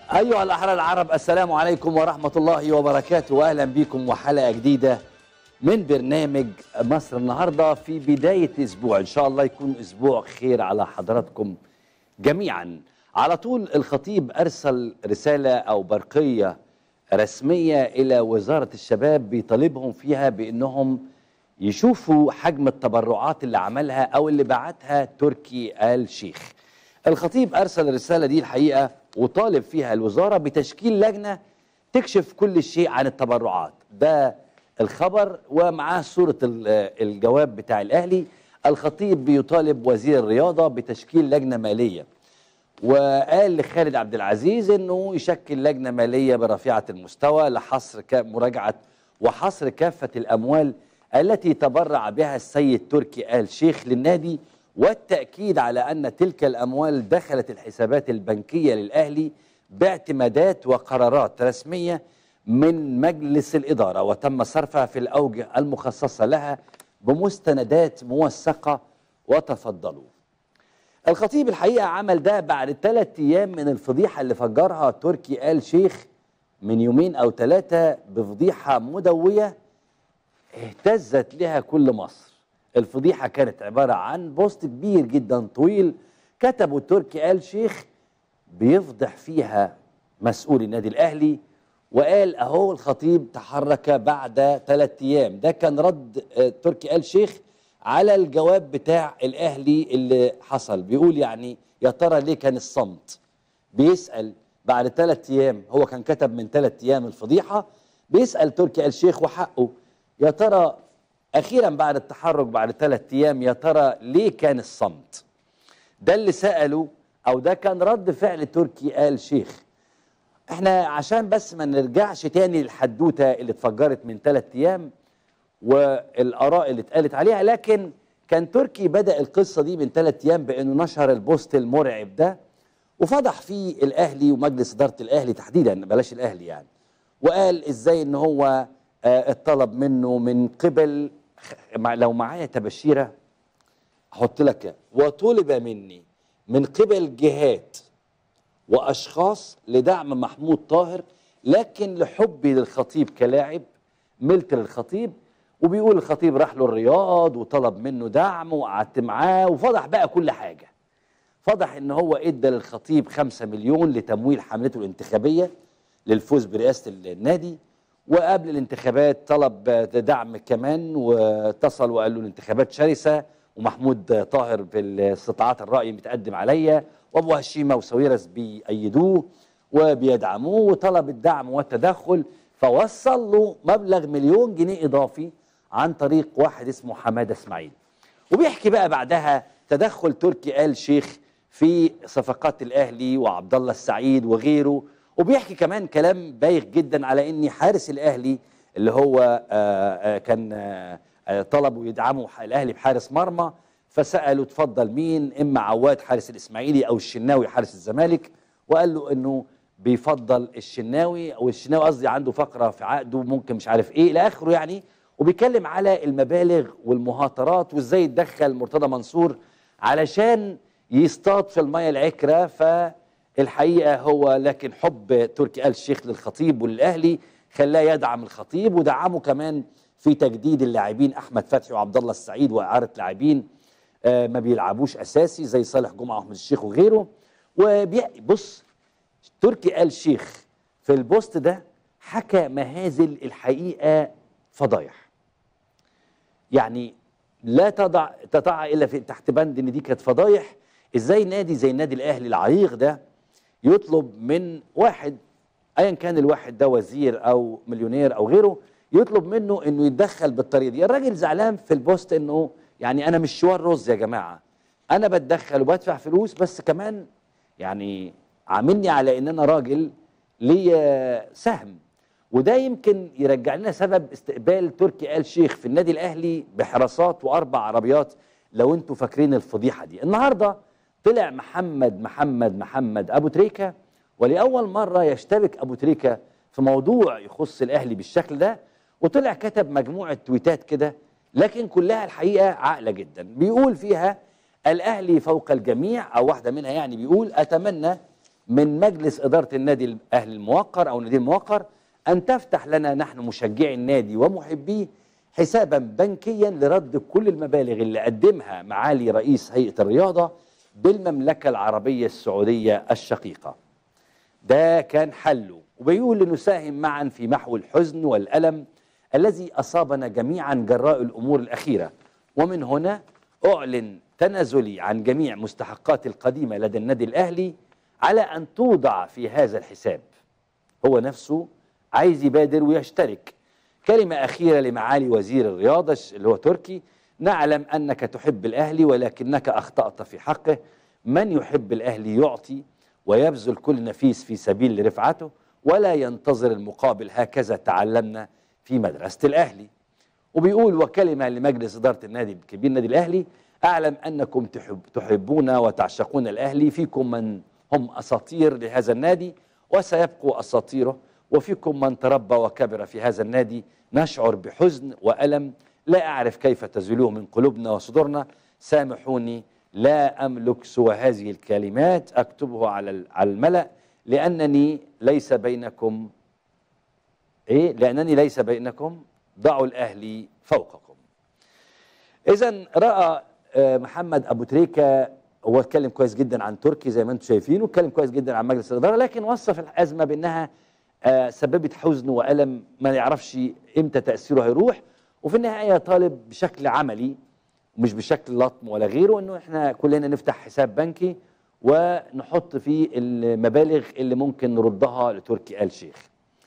أيها الأحرار العرب السلام عليكم ورحمة الله وبركاته وأهلا بكم وحلقة جديدة من برنامج مصر النهاردة في بداية أسبوع إن شاء الله يكون أسبوع خير على حضراتكم جميعا على طول الخطيب أرسل رسالة أو برقية رسمية إلى وزارة الشباب بيطالبهم فيها بأنهم يشوفوا حجم التبرعات اللي عملها أو اللي بعتها تركي آل شيخ الخطيب أرسل الرسالة دي الحقيقة وطالب فيها الوزارة بتشكيل لجنة تكشف كل شيء عن التبرعات ده الخبر ومعاه صورة الجواب بتاع الأهلي الخطيب بيطالب وزير الرياضة بتشكيل لجنة مالية وقال لخالد عبد العزيز انه يشكل لجنه ماليه برفيعه المستوى لحصر مراجعه وحصر كافه الاموال التي تبرع بها السيد تركي آل شيخ للنادي والتاكيد على ان تلك الاموال دخلت الحسابات البنكيه للاهلي باعتمادات وقرارات رسميه من مجلس الاداره وتم صرفها في الاوجه المخصصه لها بمستندات موثقه وتفضلوا الخطيب الحقيقه عمل ده بعد ثلاث ايام من الفضيحه اللي فجرها تركي آل شيخ من يومين او ثلاثه بفضيحه مدويه اهتزت لها كل مصر. الفضيحه كانت عباره عن بوست كبير جدا طويل كتبه تركي آل شيخ بيفضح فيها مسؤول النادي الاهلي وقال اهو الخطيب تحرك بعد ثلاث ايام ده كان رد تركي آل شيخ على الجواب بتاع الاهلي اللي حصل بيقول يعني يا ترى ليه كان الصمت بيسال بعد ثلاث ايام هو كان كتب من ثلاث ايام الفضيحه بيسال تركي آل شيخ وحقه يا ترى اخيرا بعد التحرك بعد ثلاث ايام يا ترى ليه كان الصمت ده اللي ساله او ده كان رد فعل تركي آل شيخ احنا عشان بس ما نرجعش تاني للحدوته اللي اتفجرت من ثلاث ايام والاراء اللي اتقالت عليها لكن كان تركي بدا القصه دي من ثلاث ايام بانه نشر البوست المرعب ده وفضح فيه الاهلي ومجلس اداره الاهلي تحديدا بلاش الاهلي يعني وقال ازاي ان هو اه اتطلب منه من قبل لو معايا تبشيره احط لك وطلب مني من قبل جهات واشخاص لدعم محمود طاهر لكن لحبي للخطيب كلاعب ملت للخطيب وبيقول الخطيب راح له الرياض وطلب منه دعم وقعدت معاه وفضح بقى كل حاجه فضح ان هو ادى للخطيب خمسة مليون لتمويل حملته الانتخابيه للفوز برئاسه النادي وقبل الانتخابات طلب دعم كمان واتصل وقال له الانتخابات شرسه ومحمود طاهر في استطاعات الراي متقدم عليا وابو هشيمه وسويرس بيأيدوه وبيدعموه وطلب الدعم والتدخل فوصل له مبلغ مليون جنيه اضافي عن طريق واحد اسمه حماده اسماعيل وبيحكي بقى بعدها تدخل تركي آل شيخ في صفقات الاهلي وعبد الله السعيد وغيره وبيحكي كمان كلام بايخ جدا على ان حارس الاهلي اللي هو آآ آآ كان آآ طلبوا يدعموا الاهلي بحارس مرمى فسالوا تفضل مين اما عواد حارس الاسماعيلي او الشناوي حارس الزمالك وقال له انه بيفضل الشناوي او الشناوي قصدي عنده فقره في عقده ممكن مش عارف ايه الى اخره يعني وبيتكلم على المبالغ والمهاترات وازاي يتدخل مرتضى منصور علشان يصطاد في الميه العكره فالحقيقه هو لكن حب تركي آل الشيخ للخطيب وللاهلي خلاه يدعم الخطيب ودعمه كمان في تجديد اللاعبين احمد فتحي وعبد الله السعيد واعاره لاعبين آه ما بيلعبوش اساسي زي صالح جمعه واحمد الشيخ وغيره وبص تركي آل شيخ في البوست ده حكى مهازل الحقيقة فضايح يعني لا تضع تضع إلا في تحت بند إن دي كانت فضايح إزاي نادي زي النادي الأهلي العريق ده يطلب من واحد أيا كان الواحد ده وزير أو مليونير أو غيره يطلب منه إنه يتدخل بالطريقة دي الراجل زعلان في البوست إنه يعني أنا مش شوار رز يا جماعة أنا بتدخل وبدفع فلوس بس كمان يعني عاملني على ان انا راجل ليا سهم وده يمكن يرجع لنا سبب استقبال تركي آل شيخ في النادي الاهلي بحراسات واربع عربيات لو انتوا فاكرين الفضيحه دي النهارده طلع محمد محمد محمد ابو تريكه ولاول مره يشتبك ابو تريكه في موضوع يخص الاهلي بالشكل ده وطلع كتب مجموعه تويتات كده لكن كلها الحقيقه عاقله جدا بيقول فيها الاهلي فوق الجميع او واحده منها يعني بيقول اتمنى من مجلس إدارة النادي الأهلي الموقر أو النادي الموقر أن تفتح لنا نحن مشجعي النادي ومحبيه حسابا بنكيا لرد كل المبالغ اللي قدمها معالي رئيس هيئة الرياضة بالمملكة العربية السعودية الشقيقة ده كان حله وبيقول لنساهم معا في محو الحزن والألم الذي أصابنا جميعا جراء الأمور الأخيرة ومن هنا أعلن تنازلي عن جميع مستحقاتي القديمة لدى النادي الأهلي على أن توضع في هذا الحساب هو نفسه عايز يبادر ويشترك كلمة أخيرة لمعالي وزير الرياضة اللي هو تركي نعلم أنك تحب الأهلي ولكنك أخطأت في حقه من يحب الأهلي يعطي ويبذل كل نفيس في سبيل رفعته ولا ينتظر المقابل هكذا تعلمنا في مدرسة الأهلي وبيقول وكلمة لمجلس إدارة النادي الكبير النادي الأهلي أعلم أنكم تحب تحبون وتعشقون الأهلي فيكم من هم أساطير لهذا النادي وسيبقوا أساطيره وفيكم من تربى وكبر في هذا النادي نشعر بحزن وألم لا أعرف كيف تزيلوه من قلوبنا وصدورنا سامحوني لا أملك سوى هذه الكلمات أكتبه على على الملأ لأنني ليس بينكم إيه لأنني ليس بينكم ضعوا الأهلي فوقكم إذا رأى محمد أبو تريكة هو اتكلم كويس جدا عن تركي زي ما انتم شايفين واتكلم كويس جدا عن مجلس الإدارة لكن وصف الأزمة بأنها سببت حزن وألم ما يعرفش إمتى تأثيره هيروح وفي النهاية طالب بشكل عملي مش بشكل لطم ولا غيره انه احنا كلنا نفتح حساب بنكي ونحط فيه المبالغ اللي ممكن نردها لتركي آل شيخ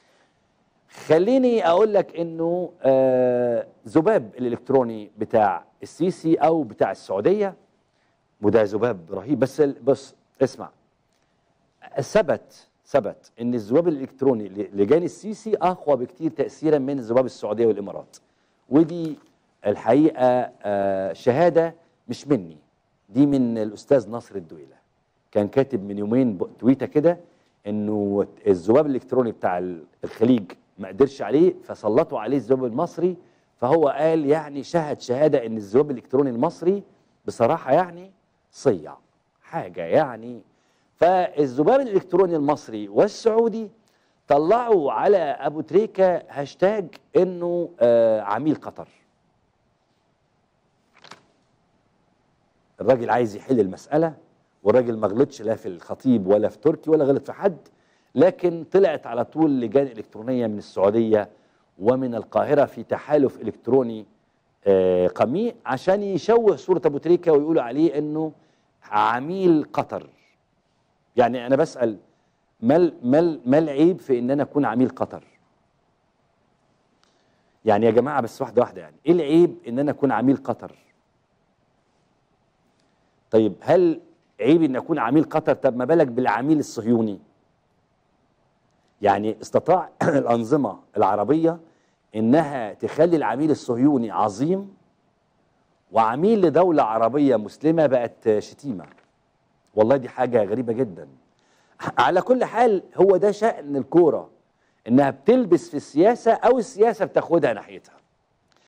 خليني اقول لك انه آه ذباب الالكتروني بتاع السيسي او بتاع السعوديه وده ذباب رهيب بس بص اسمع ثبت ثبت ان الذباب الالكتروني لجان السيسي اقوى بكتير تاثيرا من الذباب السعوديه والامارات ودي الحقيقه آه شهاده مش مني دي من الاستاذ ناصر الدويله كان كاتب من يومين تويته كده انه الذباب الالكتروني بتاع الخليج ما قدرش عليه فسلطوا عليه الذباب المصري فهو قال يعني شهد شهاده ان الذباب الالكتروني المصري بصراحه يعني صيع حاجه يعني فالذباب الالكتروني المصري والسعودي طلعوا على ابو تريكه هاشتاج انه آه عميل قطر الراجل عايز يحل المساله والراجل ما غلطش لا في الخطيب ولا في تركي ولا غلط في حد لكن طلعت على طول لجان الكترونيه من السعوديه ومن القاهره في تحالف الكتروني آه قميء عشان يشوه صوره ابو تريكه ويقولوا عليه انه عميل قطر يعني انا بسال ما ما ما العيب في ان انا اكون عميل قطر يعني يا جماعه بس واحده واحده يعني ايه العيب ان انا اكون عميل قطر طيب هل عيب ان اكون عميل قطر طب ما بالك بالعميل الصهيوني يعني استطاع الانظمه العربيه انها تخلي العميل الصهيوني عظيم وعميل لدوله عربيه مسلمه بقت شتيمه والله دي حاجه غريبه جدا على كل حال هو ده شأن الكوره انها بتلبس في السياسه او السياسه بتاخدها ناحيتها